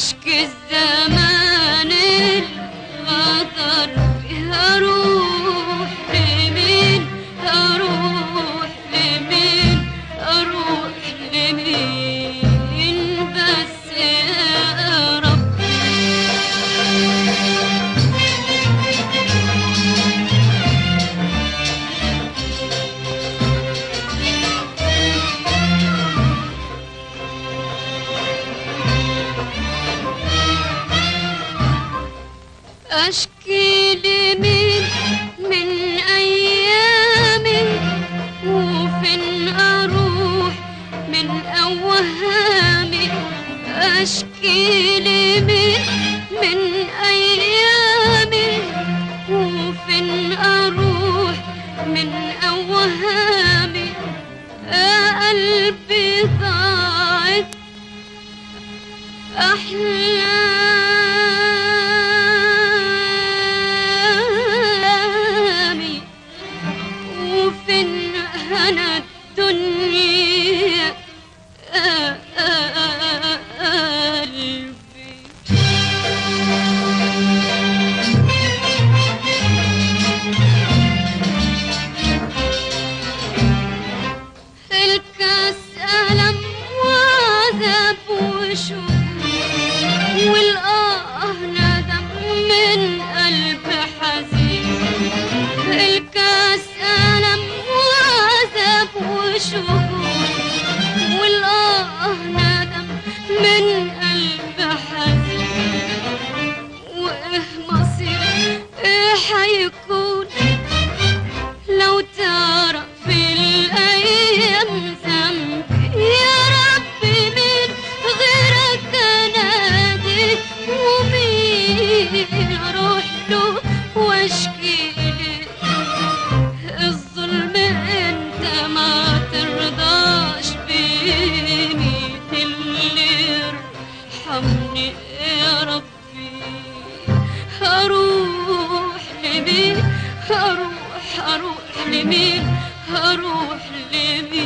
أشكي الزمان الغدر أروح لمين أروح لمين أروح لمين بس يا رب أشكي لمين من أيامي وفين أروح من أوهامي أشكي لمين من أيامي وفين أروح من أوهامي يا قلبي ضاعت أحلامي وفين هنا الدنيا آه، آه، آه، قلبي الكاس ألم وعذاب وشوق والآه ندم من قلب حزين الكاس ألم وعذاب وشوق والآه ندم من قلب حزين وإيه مصير إيه حيكون لو تعرف الأيام ذنبي يا ربي من غيرك أنادي ومين أروح له وأشكي له الظلم أنت ما ترضاش بيني اللي يرحمني يا ربي هروح لمين هروح هروح لمين هروح لمين